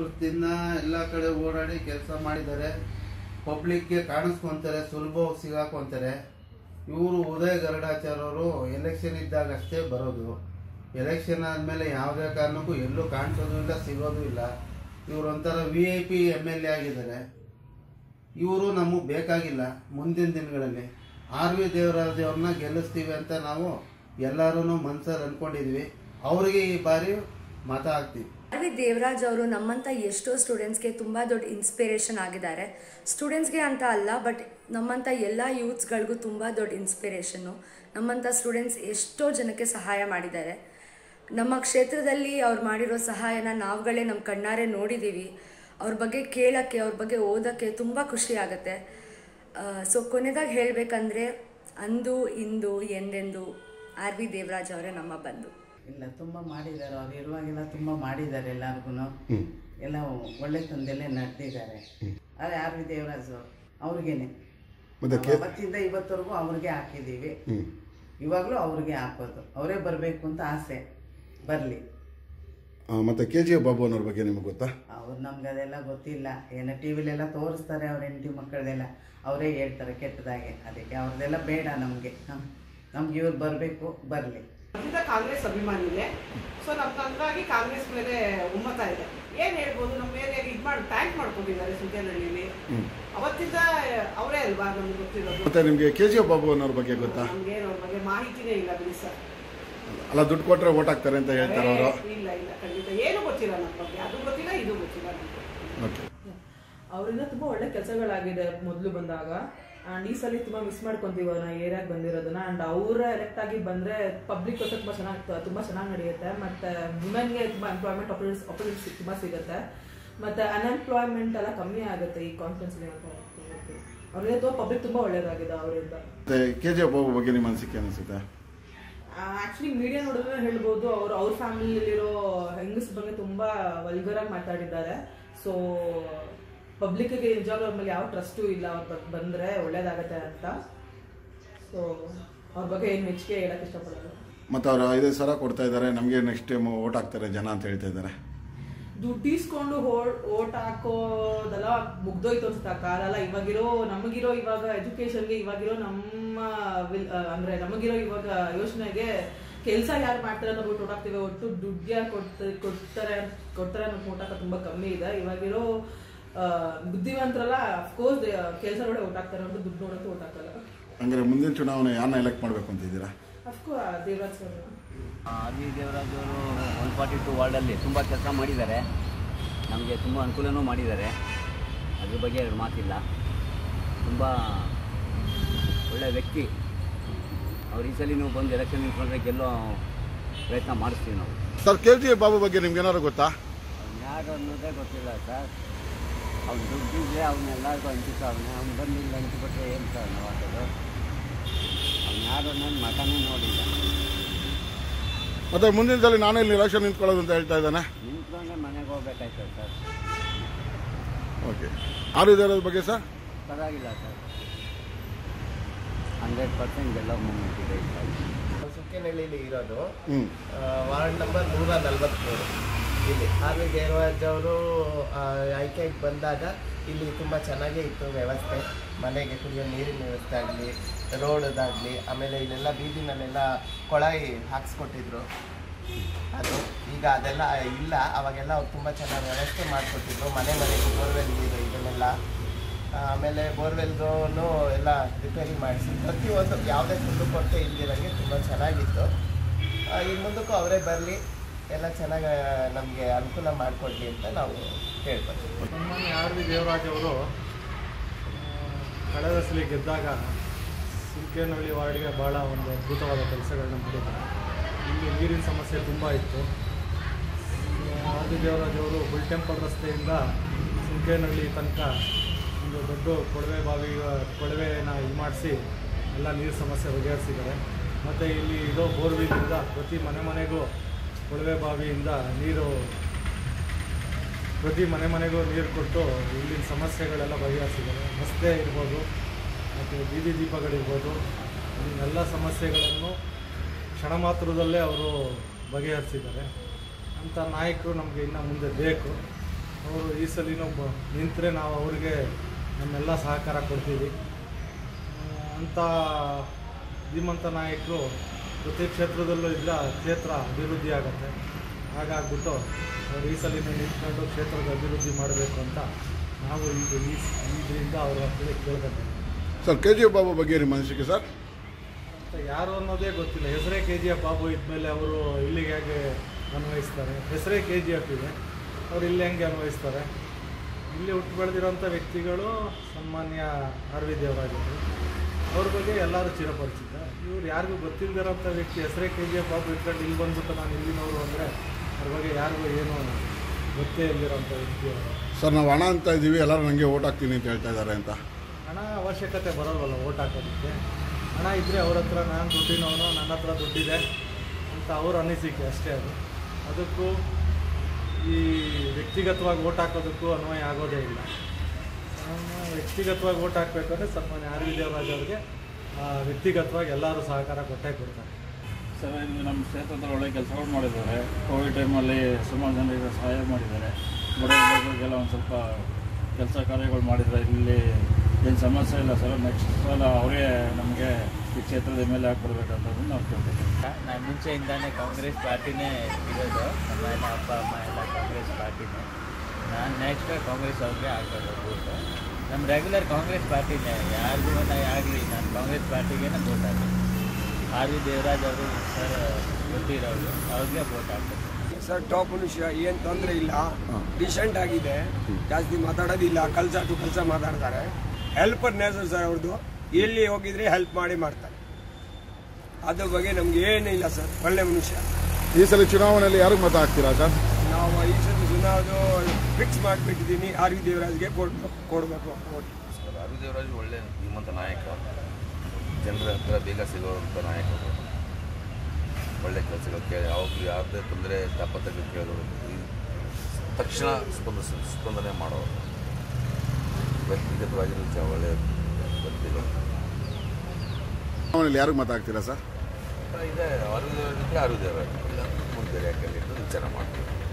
ವರ್ಷದಿಂದ ಎಲ್ಲ ಕಡೆ ಓಡಾಡಿ ಕೆಲಸ ಮಾಡಿದ್ದಾರೆ ಪಬ್ಲಿಕ್ಗೆ ಕಾಣಿಸ್ಕೊಂತಾರೆ ಸುಲಭವಾಗಿ ಸಿಗಾಕೊಂತಾರೆ ಇವರು ಉದಯ್ ಗರುಡಾಚಾರ್ ಅವರು ಎಲೆಕ್ಷನ್ ಇದ್ದಾಗ ಅಷ್ಟೇ ಬರೋದು ಎಲೆಕ್ಷನ್ ಆದಮೇಲೆ ಯಾವುದೇ ಕಾರಣಕ್ಕೂ ಎಲ್ಲೂ ಕಾಣಿಸೋದು ಇಲ್ಲ ಸಿಗೋದು ಇಲ್ಲ ಇವರು ಒಂಥರ V I P M L A ಆಗಿದ್ದಾರೆ ಇವರು ನಮಗೆ ಬೇಕಾಗಿಲ್ಲ ಮುಂದಿನ ದಿನಗಳಲ್ಲಿ ಆರ್ ವಿ ದೇವರಾಜ್ ಅವ್ರನ್ನ ಗೆಲ್ಲಿಸ್ತೀವಿ ಅಂತ ನಾವು ಎಲ್ಲರೂ ಮನ್ಸಲ್ಲಿ ಅನ್ಕೊಂಡಿದ್ವಿ ಅವರಿಗೆ ಈ ಬಾರಿ ಮತ ಹಾಕ್ತೀವಿ ಆರ್ ವಿ ದೇವರಾಜ್ ಅವರು ನಮ್ಮಂಥ ಎಷ್ಟೋ ಸ್ಟೂಡೆಂಟ್ಸ್ಗೆ ತುಂಬ ದೊಡ್ಡ ಇನ್ಸ್ಪಿರೇಷನ್ ಆಗಿದ್ದಾರೆ ಸ್ಟೂಡೆಂಟ್ಸ್ಗೆ ಅಂತ ಅಲ್ಲ ಬಟ್ ನಮ್ಮಂಥ ಎಲ್ಲ ಯೂತ್ಸ್ಗಳಿಗೂ ತುಂಬ ದೊಡ್ಡ ಇನ್ಸ್ಪಿರೇಷನ್ನು ನಮ್ಮಂಥ ಸ್ಟೂಡೆಂಟ್ಸ್ ಎಷ್ಟೋ ಜನಕ್ಕೆ ಸಹಾಯ ಮಾಡಿದ್ದಾರೆ ನಮ್ಮ ಕ್ಷೇತ್ರದಲ್ಲಿ ಅವ್ರು ಮಾಡಿರೋ ಸಹಾಯನ ನಾವುಗಳೇ ನಮ್ಮ ಕಣ್ಣಾರೆ ನೋಡಿದ್ದೀವಿ ಅವ್ರ ಬಗ್ಗೆ ಕೇಳೋಕ್ಕೆ ಅವ್ರ ಬಗ್ಗೆ ಓದೋಕ್ಕೆ ತುಂಬ ಖುಷಿ ಆಗುತ್ತೆ ಸೊ ಕೊನೆದಾಗಿ ಹೇಳಬೇಕಂದ್ರೆ ಅಂದು ಇಂದು ಎಂದೆಂದು ಆರ್ ವಿ ದೇವರಾಜ್ ಅವರೇ ನಮ್ಮ ಬಂಧು ಇಲ್ಲ ತುಂಬ ಮಾಡಿದ್ದಾರೆ ಅವ್ರು ಇರುವಾಗೆಲ್ಲ ತುಂಬ ಮಾಡಿದ್ದಾರೆ ಎಲ್ಲರಿಗೂ ಎಲ್ಲ ಒಳ್ಳೆ ತಂದೆಲ್ಲೇ ನಡೆದಿದ್ದಾರೆ ಆದರೆ ಆರ್ ವಿ ದೇವರಾಜು ಅವ್ರಿಗೇನೆ ಮತ್ತೆ ಕೆ ಅವತ್ತಿಂದ ಇವತ್ತವರೆಗೂ ಅವ್ರಿಗೆ ಹಾಕಿದ್ದೀವಿ ಇವಾಗಲೂ ಅವ್ರಿಗೆ ಹಾಕೋದು ಅವರೇ ಬರಬೇಕು ಅಂತ ಆಸೆ ಬರಲಿ ಆ, ಮತ್ತೆ ಕೆ ಜಿ ಎಫ್ ಬಾಬು ಅನ್ನೋರ ಬಗ್ಗೆ ನಿಮಗೆ ಗೊತ್ತಾ ಅವ್ರು ನಮ್ಗೆ ಅದೆಲ್ಲ ಗೊತ್ತಿಲ್ಲ ಏನೋ ಟಿ ವಿಲೆಲ್ಲ ತೋರಿಸ್ತಾರೆ ಅವ್ರ ಹೆಂಡತಿ ಮಕ್ಕಳದೆಲ್ಲ ಅವರೇ ಹೇಳ್ತಾರೆ ಕೆಟ್ಟದಾಗೆ ಅದಕ್ಕೆ ಅವ್ರದ್ದೆಲ್ಲ ಬೇಡ ನಮಗೆ ನಮ್ಗೆ ಇವ್ರು ಬರಬೇಕು ಬರಲಿ ಮೊದಲಿಂದ ಕಾಂಗ್ರೆಸ್ ಅಭಿಮಾನಿನೇ ಸೊ ನಮ್ಗೆ ಹಂಗಾಗಿ ಕಾಂಗ್ರೆಸ್ ಮೇಲೆ ಒಮ್ಮತ ಇದೆ ಏನ್ ಹೇಳ್ಬೋದು ನಮ್ಮ ಏರಿಯಾಗೆ ಇದು ಮಾಡಿ ಟ್ಯಾಂಕ್ ಮಾಡ್ಕೊಂಡಿದ್ದಾರೆ ಸುತ್ತೇನಹಳ್ಳಿಲಿ ಅವತ್ತಿಂದ ಅವರೇ ಅಲ್ವಾ ನಮ್ಗೆ ಗೊತ್ತಿರೋದು ಮತ್ತೆ ನಿಮಗೆ ಕೆ ಜಿ ಎಫ್ ಬಾಬು ಅನ್ನೋರ ಬಗ್ಗೆ ಗೊತ್ತಾ ನಮ್ಗೆ ಅವ್ರ ಬಗ್ಗೆ ಮಾಹಿತಿನೇ ಇಲ್ಲ ಬಿಡಿ ಸರ್ ಅಲ್ಲ ದುಡ್ಡು ಕೊಟ್ಟರೆ ಓಟ್ ಹಾಕ್ತಾರೆ ಅಂತ ಹೇಳ್ತಾರೆ ಅವರು ಇಲ್ಲ ಇಲ್ಲ ಖಂಡಿತ ಏನು ಗೊತ್ತಿಲ್ಲ ನಮ್ಮ ಬಗ್ಗೆ ಅದು ಗೊತ್ತಿಲ್ಲ ಇದು ಗೊತ್ತಿಲ್ಲ ನಮ್ಗೆ ಓಕೆ ಅವರಿಂದ ತುಂಬಾ ಒಳ್ಳೆ ಕೆಲಸಗಳಾಗಿದೆ ಮೊದಲು ಬಂದಾಗ ಅಂಡ್ ಈ ಸಲ ತುಂಬಾ ಮಿಸ್ ಮಾಡ್ಕೊಂತೀವಿ ಅವ್ರನ್ನ ಏರಿಯಾಗೆ ಬಂದಿರೋದನ್ನ ಅಂಡ್ ಅವ್ರ ಎಲೆಕ್ಟ್ ಆಗಿ ಬಂದ್ರೆ ಪಬ್ಲಿಕ್ ಗೊತ್ತ ತುಂಬಾ ಚೆನ್ನಾಗಿ ತುಂಬಾ ಚೆನ್ನಾಗಿ ನಡೆಯುತ್ತೆ ಮತ್ತೆ ವುಮೆನ್ಗೆ ತುಂಬಾ ಎಂಪ್ಲಾಯ್ಮೆಂಟ್ ಆಪರ್ಚುನಿಟಿ ತುಂಬಾ ಸಿಗುತ್ತೆ ಮತ್ತೆ ಅನ್ಎಂಪ್ಲಾಯ್ಮೆಂಟ್ ಎಲ್ಲ ಕಮ್ಮಿ ಆಗುತ್ತೆ ಈ ಕಾನ್ಫಿಡೆನ್ಸ್ ಅವ್ರಿಗೆ ತುಂಬಾ ಪಬ್ಲಿಕ್ ತುಂಬಾ ಒಳ್ಳೇದಾಗಿದೆ ಅವರಿಂದ ಮತ್ತೆ ಕೆ ಜಿ ಎಫ್ ಬಾಬು ಬಗ್ಗೆ ನಿಮ್ಮ ಅನಿಸಿಕೆ ಅನಿಸುತ್ತೆ ಆಕ್ಚುಲಿ ಮೀಡಿಯಾ ನೋಡಿದ್ರೆ ಹೇಳ್ಬೋದು ಅವ್ರು ಅವ್ರ ಫ್ಯಾಮಿಲಿಲಿರೋ ಹೆಂಗಸ್ ಬಗ್ಗೆ ತುಂಬಾ ವಲ್ಗರ್ ಆಗಿ ಮಾತಾಡಿದ್ದಾರೆ ಸೊ ಪಬ್ಲಿಕ್ಗೆ ನಿಜವಾಗ್ಲೂ ಅವ್ರ ಮೇಲೆ ಯಾವ ಟ್ರಸ್ಟು ಇಲ್ಲ ಅವ್ರು ಬ- ಬಂದ್ರೆ ಒಳ್ಳೇದಾಗತ್ತೆ ಅಂತ ಸೊ ಅವ್ರ ಬಗ್ಗೆ ಏನು ಮೆಚ್ಚುಗೆ ಹೇಳಕ್ ಇಷ್ಟಪಡೋದು ಮತ್ತು ಅವರು ಐದೈದು ಸಾವಿರ ಕೊಡ್ತಾ ಇದ್ದಾರೆ ನಮಗೆ ನೆಕ್ಸ್ಟ್ ಟೈಮ್ ಓಟ್ ಹಾಕ್ತಾರೆ ಜನ ಅಂತ ಹೇಳ್ತಾ ಇದ್ದಾರೆ ದುಡ್ಡು ಇಸ್ಕೊಂಡು ಓಟ್ ಹಾಕೋದೆಲ್ಲ ಮುಗ್ದೋಯ್ತು ಅನ್ಸುತ್ತೆ ಆ ಕಾಲ ಎಲ್ಲ ಇವಾಗಿರೋ ನಮಗಿರೋ ಇವಾಗ ಎಜುಕೇಶನ್ಗೆ ಇವಾಗಿರೋ ನಮ್ಮ ವಿಲ್- ಆ, ಅಂದ್ರೆ ನಮಗಿರೋ ಇವಾಗ ಯೋಚನೆಗೆ ಕೆಲಸ ಯಾರು ಮಾಡ್ತಾರೆ ಅಂತ ಓಟ್ ಹಾಕ್ತೀವಿ ಒಟ್ಟು ದುಡ್ಡು ಯಾರು ಕೊಡ್ತಾರೆ ಕೊಡ್ತಾರೆ ಕೊಡ್ತಾರೆ ಅನ್ನೋ ಓಟ್ ಹಾಕೋದು ತುಂಬಾ ಕಮ್ಮಿ ಇದೆ ಇವಾಗಿರೋ ಆ, ಬುದ್ಧಿವಂತರಲ್ಲ ಅಫ್ಕೋರ್ಸ್ ಕೆಲಸ ನೋಡಿ ಓಟ್ ಹಾಕ್ತಾರೆ ಅಂತ ದುಡ್ಡು ನೋಡೋಕೆ ಓಟ್ ಹಾಕಲ್ಲ ಹಂಗಾರೆ ಮುಂದಿನ ಚುನಾವಣೆ ಯಾರನ್ನ ಎಲೆಕ್ಟ್ ಮಾಡಬೇಕು ಅಂತಿದ್ದೀರಾ of course Devaraj sir R V Devaraj ಅವರು ಒನ್ ಫಾರ್ಟಿ ಟು ವಾರ್ಡಲ್ಲಿ ತುಂಬ ಕೆಲಸ ಮಾಡಿದ್ದಾರೆ ನಮಗೆ ತುಂಬ ಅನುಕೂಲನೂ ಮಾಡಿದ್ದಾರೆ ಅದ್ರ ಬಗ್ಗೆ ಎರಡು ಮಾತಿಲ್ಲ ತುಂಬ ಒಳ್ಳೆಯ ವ್ಯಕ್ತಿ ಅವ್ರು ಈ ಸಲ ನೀವು ಬಂದು ಎಲೆಕ್ಷನ್ ನಿಂತ್ಕೊಂಡ್ರೆ ಗೆಲ್ಲೋ ಪ್ರಯತ್ನ ಮಾಡಿಸ್ತೀವಿ ನಾವು sir K G F Babu ಬಗ್ಗೆ ನಿಮ್ಗೆ ಏನಾದ್ರು ಗೊತ್ತಾ ಅವ್ನು ಯಾರು ಅನ್ನೋದೇ ಗೊತ್ತಿಲ್ಲ ಸರ್ ಅವ್ನು ದುಡ್ಡಿದ್ರೆ ಅವನ್ನೆಲ್ಲರಿಗೂ ಹಂಚಿಸ್ತಾವನೆ ಅವ್ನು ಬಂದಿಲ್ಲ ಹಂಚಿಬಿಟ್ರೆ ಏನು ಸರ್ ನಾವು ಹಾಕೋದು ಅವ್ನು ಯಾರು ಅನ್ನೋದು ಮತನೇ ನೋಡಿಲ್ಲ ಮತ್ತೆ ಮುಂದಿನ ಸಲ ನಾನೇ ಇಲ್ಲಿ ಎಲೆಕ್ಷನ್ ನಿಂತ್ಕೊಳ್ಳೋದು ಅಂತ ಹೇಳ್ತಾ ಇದ್ದಾನೆ ನಿಂತ್ಕೊಂಡ್ರೆ ಮನೆಗೆ ಹೋಗ್ಬೇಕಾಯ್ತದೆ ಸರ್ ಓಕೆ ಆರು ಇರೋದ್ರ ಬಗ್ಗೆ ಸರ್ ಪರವಾಗಿಲ್ಲ ಸರ್ ಹಂಡ್ರೆಡ್ ಪರ್ಸೆಂಟ್ ಗೆಲ್ಲೋ ಮೂಮೆಂಟ್ ಇದೆ ಈ ಸಲ. ಸುಕ್ಕೇನಹಳ್ಳಿಲಿ ಇರೋದು ಹ್ಞೂ ಆ, ವಾರ್ಡ್ ನಂಬರ್ ನೂರ ನಲವತ್ತ್ಮೂರು ಇಲ್ಲಿ ಆರ್ ವಿ ದೇವರಾಜ್ ಅವರು ಆಯ್ಕೆಗೆ ಬಂದಾಗ ಇಲ್ಲಿ ತುಂಬ ಚೆನ್ನಾಗೇ ಇತ್ತು ವ್ಯವಸ್ಥೆ ಮನೆಗೆ ಕುಡಿಯೋ ನೀರಿನ ವ್ಯವಸ್ಥೆ ಆಗಲಿ ರೋಡದಾಗಲಿ ಆಮೇಲೆ ಇಲ್ಲೆಲ್ಲ ಬೀದಿನಲ್ಲೆಲ್ಲ ಕೊಳಾಯಿ ಹಾಕ್ಸ್ಕೊಟ್ಟಿದ್ರು ಅದು ಈಗ ಅದೆಲ್ಲ ಇಲ್ಲ ಅವಾಗೆಲ್ಲ ಅವ್ರು ತುಂಬ ಚೆನ್ನಾಗಿ ವ್ಯವಸ್ಥೆ ಮಾಡಿಕೊಟ್ಟಿದ್ರು ಮನೆ ಮನೆಗೆ ಬೋರ್ವೆಲ್ ನೀರು ಇದನ್ನೆಲ್ಲ ಆಮೇಲೆ ಬೋರ್ವೆಲ್ಗೂ ಎಲ್ಲ ರಿಪೇರಿ ಮಾಡಿಸಿ ಪ್ರತಿಯೊಂದು ಯಾವುದೇ ಕುಂದು ಕೊರತೆ ಇಲ್ದಿರಂಗೆ ತುಂಬ ಚೆನ್ನಾಗಿತ್ತು ಆ, ಇನ್ನು ಮುಂದಕ್ಕೂ ಅವರೇ ಬರಲಿ ಎಲ್ಲ ಚೆನ್ನಾಗಿ ನಮಗೆ ಅನುಕೂಲ ಮಾಡಿಕೊಡ್ಲಿ ಅಂತ ನಾವು ಕೇಳ್ಕೊತೀವಿ ನಮ್ಮನೆ ಆರ್ ವಿ ದೇವರಾಜ್ ಅವರು ಕಳೆದ ಸಲ ಗೆದ್ದಾಗ ಸುಂಕೇನಹಳ್ಳಿ ವಾರ್ಡ್ಗೆ ಭಾಳ ಒಂದು ಅದ್ಭುತವಾದ ಕೆಲಸಗಳನ್ನ ಮಾಡಿದ್ದಾರೆ ಇಲ್ಲಿ ನೀರಿನ ಸಮಸ್ಯೆ ತುಂಬ ಇತ್ತು ಆರ್ ವಿ ದೇವರಾಜ್ ಅವರು ಬುಲ್ ಟೆಂಪಲ್ ರಸ್ತೆಯಿಂದ ಸುಂಕೇನಹಳ್ಳಿ ತನಕ ಒಂದು ದೊಡ್ಡ ಕೊಳವೆ ಬಾವಿ ಕೊಳವೆನ ಇದು ಮಾಡಿಸಿ ಎಲ್ಲ ನೀರು ಸಮಸ್ಯೆ ಬಗೆಹರಿಸಿದ್ದಾರೆ ಮತ್ತು ಇಲ್ಲಿ ಇರೋ ಬೋರ್ವಿಲಿಂದ ಪ್ರತಿ ಮನೆ ಮನೆಗೂ ಕೊಳವೆ ಬಾವಿಯಿಂದ ನೀರು ಪ್ರತಿ ಮನೆ ಮನೆಗೂ ನೀರು ಕೊಟ್ಟು ಇಲ್ಲಿನ ಸಮಸ್ಯೆಗಳೆಲ್ಲ ಬಗೆಹರಿಸಿದ್ದಾರೆ ರಸ್ತೆ ಇರ್ಬೋದು ಮತ್ತು ಬೀದಿ ದೀಪಗಳಿರ್ಬೋದು ಇಲ್ಲಿನೆಲ್ಲ ಸಮಸ್ಯೆಗಳನ್ನು ಕ್ಷಣ ಮಾತ್ರದಲ್ಲೇ ಅವರು ಬಗೆಹರಿಸಿದ್ದಾರೆ ಅಂಥ ನಾಯಕರು ನಮಗೆ ಇನ್ನು ಮುಂದೆ ಬೇಕು ಅವರು ಈ ಸಲಿನೂ ಬ ನಿಂತರೆ ನಾವು ಅವ್ರಿಗೆ ನಮ್ಮೆಲ್ಲ ಸಹಕಾರ ಕೊಡ್ತೀವಿ ಆ, ಅಂಥ ಧೀಮಂತ ನಾಯಕರು ಪ್ರತಿ ಕ್ಷೇತ್ರದಲ್ಲೂ ಇಲ್ಲ ಕ್ಷೇತ್ರ ಅಭಿವೃದ್ಧಿ ಆಗುತ್ತೆ ಹಾಗಾಗ್ಬಿಟ್ಟು ಅವ್ರು ಈ ಸಲಿನ ನಿಂತ್ಕೊಂಡು ಕ್ಷೇತ್ರದ ಅಭಿವೃದ್ಧಿ ಮಾಡಬೇಕು ಅಂತ ನಾವು ಈಗ ಈ ಇದರಿಂದ ಅವ್ರ ಹತ್ರ ಕೇಳ್ಕೊತೀವಿ sir K G F Babu ಬಗ್ಗೆ ನಿಮ್ಮ ಅನಿಸಿಕೆ ಸರ್ ಮತ್ತು ಯಾರು ಅನ್ನೋದೇ ಗೊತ್ತಿಲ್ಲ ಹೆಸರೇ ಕೆ ಜಿ ಎಫ್ ಬಾಬು ಇದ್ಮೇಲೆ ಅವರು ಇಲ್ಲಿಗೆ ಹೇಗೆ ಅನ್ವಯಿಸ್ತಾರೆ ಹೆಸರೇ ಕೆ ಜಿ ಎಫ್ ಇದೆ ಅವ್ರು ಇಲ್ಲಿ ಹೆಂಗೆ ಅನ್ವಯಿಸ್ತಾರೆ ಇಲ್ಲಿ ಹುಟ್ಟು ಬೆಳೆದಿರೋಂಥ ವ್ಯಕ್ತಿಗಳು ಸನ್ಮಾನ್ಯ ಆರ್ ವಿ ದೇವರಾಜರು ಅವ್ರ ಬಗ್ಗೆ ಎಲ್ಲರೂ ಚಿರಪರಿಚಿತ ಇವ್ರು ಯಾರಿಗೂ ಗೊತ್ತಿಲ್ಲದಿರೋಂಥ ವ್ಯಕ್ತಿ ಹೆಸರೇ ಕೆ ಜಿ ಎಫ್ ಬಾಬು ಇಟ್ಕೊಂಡು ಇಲ್ಲಿ ಬಂದ್ಬಿಟ್ಟು ನಾನು ಇಲ್ಲಿನವರು ಅಂದರೆ ಅವ್ರ ಬಗ್ಗೆ ಯಾರಿಗೂ ಏನೂ ಗೊತ್ತೇ ಇಲ್ಲದಿರೋಂಥ ವ್ಯಕ್ತಿ ಅವರು ಸರ್ ನಾವು ಹಣ ಅಂತ ಇದ್ದೀವಿ ಎಲ್ಲರೂ ನನಗೆ ಓಟ್ ಹಾಕ್ತೀನಿ ಅಂತ ಹೇಳ್ತಾ ಇದ್ದಾರೆ ಅಂತ ಹಣ ಅವಶ್ಯಕತೆ ಬರೋಲ್ವಲ್ಲ ಓಟ್ ಹಾಕೋದಕ್ಕೆ ಹಣ ಇದ್ದರೆ ಅವ್ರ ಹತ್ರ ನಾನು ದುಡ್ಡಿನವನು ನನ್ನ ಹತ್ರ ದುಡ್ಡಿದೆ ಅಂತ ಅವ್ರ ಅನಿಸಿಕೆ ಅಷ್ಟೇ ಅದು ಅದಕ್ಕೂ ಈ ವ್ಯಕ್ತಿಗತವಾಗಿ ಓಟ್ ಹಾಕೋದಕ್ಕೂ ಅನ್ವಯ ಆಗೋದೇ ಇಲ್ಲ ನಮ್ಮ ವ್ಯಕ್ತಿಗತವಾಗಿ ಓಟ್ ಹಾಕಬೇಕಂದ್ರೆ ಸನ್ಮಾನ್ಯ ಆರ್ ವಿ ದೇವರಾಜ್ ಅವ್ರಿಗೆ ಆ, ವ್ಯಕ್ತಿಗತವಾಗಿ ಎಲ್ಲರೂ ಸಹಕಾರ ಕೊಟ್ಟೇ ಕೊಡ್ತಾರೆ ಸರ್ ಇದು ನಮ್ಮ ಕ್ಷೇತ್ರದಲ್ಲಿ ಒಳ್ಳೆ ಕೆಲಸಗಳು ಮಾಡಿದ್ದಾರೆ ಕೋವಿಡ್ ಟೈಮಲ್ಲಿ ಸುಮಾರು ಜನರಿಗೆ ಸಹಾಯ ಮಾಡಿದ್ದಾರೆ ಬಡವರಿಗೆಲ್ಲ ಒಂದು ಸ್ವಲ್ಪ ಕೆಲಸ ಕಾರ್ಯಗಳು ಮಾಡಿದ್ದಾರೆ ಇಲ್ಲಿ ಏನು ಸಮಸ್ಯೆ ಇಲ್ಲ ಸರ್ ನೆಕ್ಸ್ಟ್ ಸಲ ಅವರೇ ನಮಗೆ ಈ ಕ್ಷೇತ್ರದ ಮೇಲೆ ಹಾಕ್ಕೊಡ್ಬೇಕಂತಂದು ನಾವು ಕೇಳ್ತೀವಿ ನಾನು ಮುಂಚೆಯಿಂದಾನೇ ಕಾಂಗ್ರೆಸ್ ಪಾರ್ಟಿನೇ ಇರೋದು ನಮ್ಮ ಎಲ್ಲ ಅಪ್ಪ ಅಮ್ಮ ಎಲ್ಲ ಕಾಂಗ್ರೆಸ್ ಪಾರ್ಟಿನೇ ನಾನು ನೆಕ್ಸ್ಟ್ ಕಾಂಗ್ರೆಸ್ ಅವ್ರಿಗೆ ಹಾಕೋದು ವೋಟು ನಮ್ಮ ರೆಗ್ಯುಲರ್ ಕಾಂಗ್ರೆಸ್ ಪಾರ್ಟಿನೇ ಯಾರಿಗೂ ಆಗಲಿ ನಾನು ಕಾಂಗ್ರೆಸ್ ಪಾರ್ಟಿಗೆ ವೋಟ್ ಹಾಕೋದು ಆರ್ ವಿ ದೇವರಾಜ್ ಅವರು ಸರ್ ಗೊತ್ತಿರೋರು ಅವ್ರಿಗೆ ವೋಟ್ ಹಾಕೋದು ಸರ್ ಟಾಪ್ ಮನುಷ್ಯ ಏನು ತೊಂದರೆ ಇಲ್ಲ ಡಿಸೆಂಟ್ ಆಗಿದೆ ಜಾಸ್ತಿ ಮಾತಾಡೋದಿಲ್ಲ ಕಲ್ಸ ಟು ಕಲ್ಸ ಮಾತಾಡ್ತಾರೆ ಹೆಲ್ಪರ್ ನೇಸರ್ ಸರ್ ಅವ್ರದ್ದು ಎಲ್ಲಿ ಹೋಗಿದ್ರೆ ಹೆಲ್ಪ್ ಮಾಡಿ ಮಾಡ್ತಾರೆ ಅದ್ರ ಬಗ್ಗೆ ನಮ್ಗೆ ಏನಿಲ್ಲ ಸರ್ ಒಳ್ಳೆ ಮನುಷ್ಯ ಈ ಸಲ ಚುನಾವಣೆಯಲ್ಲಿ ಯಾರಿಗೆ ಮತ ಹಾಕ್ತೀರಾ ಸರ್ ನಾವು ಈ ಸತಿ ಚುನಾವಣೆ ಫಿಕ್ಸ್ ಮಾಡಿಬಿಟ್ಟಿದ್ದೀನಿ ಆರ್ ವಿ ದೇವರಾಜ್ಗೆ ಕೊಡ್ಬೇಕು ಕೊಡಬೇಕು ಓಟ್ ಆರ್ ವಿ ದೇವರಾಜ್ ಒಳ್ಳೆ ಧೀಮಂತ ನಾಯಕ ಜನರ ಹತ್ರ ಬೇಗ ಸಿಗೋವಂಥ ನಾಯಕರು ಒಳ್ಳೆ ಕೆಲಸಗಳು ಕೇಳಿ ಯಾವಾಗಲೂ ಯಾವುದೇ ತೊಂದರೆ ತಾಪತ್ರಗಳು ಕೇಳೋರು ಈ ತಕ್ಷಣ ಸ್ಪಂದಿಸ ಸ್ಪಂದನೆ ಮಾಡೋರು ವ್ಯಕ್ತಿಗತವಾಗಿ ಚ- ಒಳ್ಳೆ ವ್ಯಕ್ತಿಗಳು ಚುನಾವಣೆಯಲ್ಲಿ ಯಾರಿಗೆ ಮತ ಹಾಕ್ತೀರಾ ಸರ್ ಇದೆ R V Devaraj R V Devaraj ಇಲ್ಲ ಮುಂದೆ ಯಾಕೆ ವಿಚಾರ ಮಾಡ್ತೀವಿ